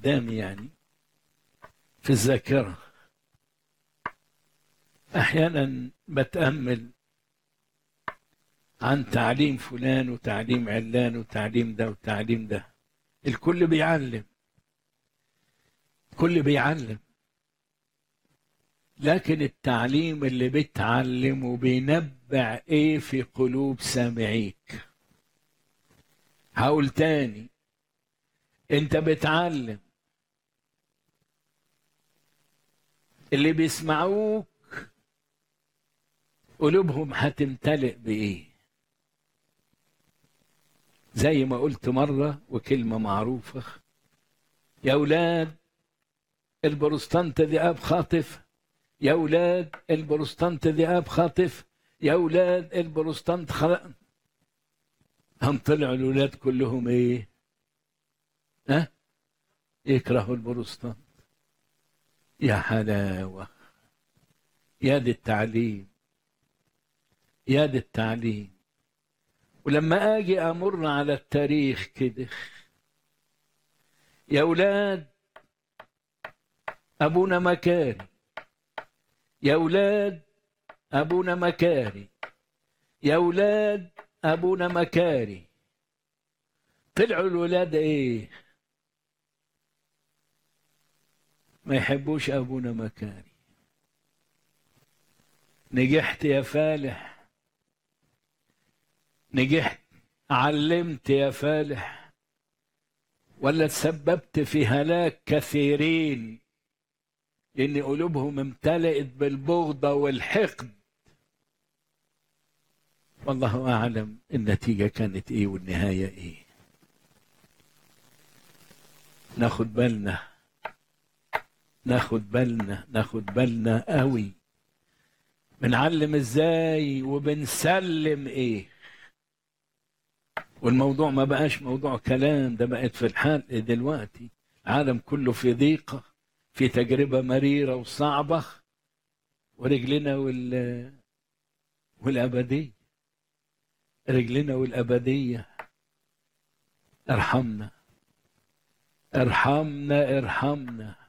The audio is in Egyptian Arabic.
قدامي يعني في الذاكرة أحيانا بتأمل عن تعليم فلان وتعليم علان وتعليم ده وتعليم ده الكل بيعلم الكل بيعلم لكن التعليم اللي بتعلمه بينبع ايه في قلوب سامعيك هقول تاني انت بتعلم اللي بيسمعوك قلوبهم هتمتلئ بايه زي ما قلت مرة وكلمة معروفة يا أولاد البروستانت ذئاب خاطف يا أولاد البروستانت ذئاب خاطف يا أولاد البروستانت خلق هم طلعوا الأولاد كلهم إيه؟ ها؟ يكرهوا البروستانت يا حلاوة يا دي التعليم يا دي التعليم ولما اجي امر على التاريخ كده يا اولاد ابونا مكاري يا اولاد ابونا مكاري يا اولاد ابونا مكاري طلعوا الولاد ايه ما يحبوش ابونا مكاري نجحت يا فالح نجحت علمت يا فالح ولا تسببت في هلاك كثيرين لان قلوبهم امتلئت بالبغضة والحقد والله اعلم النتيجة كانت ايه والنهاية ايه ناخد بالنا ناخد بالنا ناخد بالنا قوي بنعلم ازاي وبنسلم ايه والموضوع ما بقاش موضوع كلام ده بقت في الحال دلوقتي العالم كله في ضيقة في تجربة مريرة وصعبة ورجلنا وال والأبدية رجلنا والأبدية ارحمنا ارحمنا ارحمنا